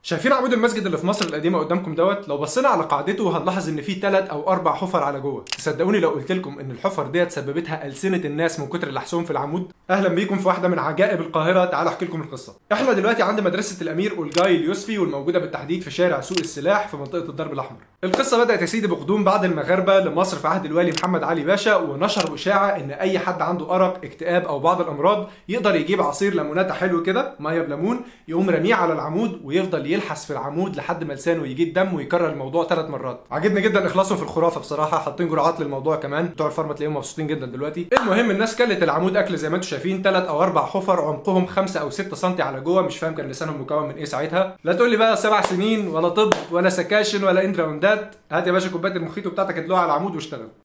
شايفين عمود المسجد اللي في مصر القديمه قدامكم دوت لو بصينا على قاعدته هنلاحظ ان فيه ثلاث او اربع حفر على جوه تصدقوني لو قلت لكم ان الحفر ديت سببتها السنه الناس من كتر لحسهم في العمود اهلا بيكم في واحده من عجائب القاهره تعالوا احكي لكم القصه احنا دلوقتي عند مدرسه الامير اولجاي اليوسفي والموجوده بالتحديد في شارع سوق السلاح في منطقه الدرب الاحمر القصه بدات يا سيدي بقدوم بعض المغاربه لمصر في عهد الوالي محمد علي باشا ونشروا اشاعه ان اي حد عنده ارق اكتئاب او بعض الامراض يقدر يجيب عصير ليموناته حلو كده ميه بليمون يقوم رميه على العمود ويفضل يلحس في العمود لحد ما لسانه يجيب دم ويكرر الموضوع ثلاث مرات عجبني جدا اخلاصهم في الخرافه بصراحه حاطين جرعات للموضوع كمان بتوع الفارما تلاقيهم مبسوطين جدا دلوقتي المهم الناس كلت العمود اكل زي ما انتم شايفين ثلاث او اربع حفر عمقهم 5 او 6 سم على جوه مش فاهم كان لسانهم مكون من ايه ساعتها لا تقول لي بقى سبع سنين ولا طب ولا سكاشن ولا اندراوندات هات يا باشا كوبايه المخيط بتاعتك ادلوها على العمود واشتغل